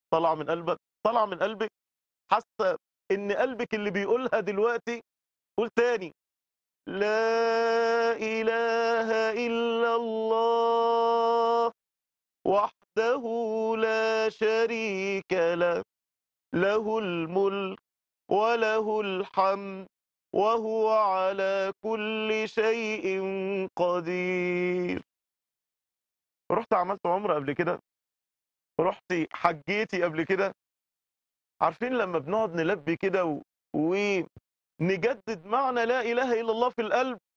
طالعة من قلبك طالعة من قلبك حاسة إن قلبك اللي بيقولها دلوقتي قول تاني لا إله إلا الله وحده لا شريك له له الملك وله الحمد وهو على كل شيء قدير رحت عملت عمرة قبل كده رحت حجيتي قبل كده عارفين لما بنقعد نلبي كده و... ونجدد معنى لا إله إلا الله في القلب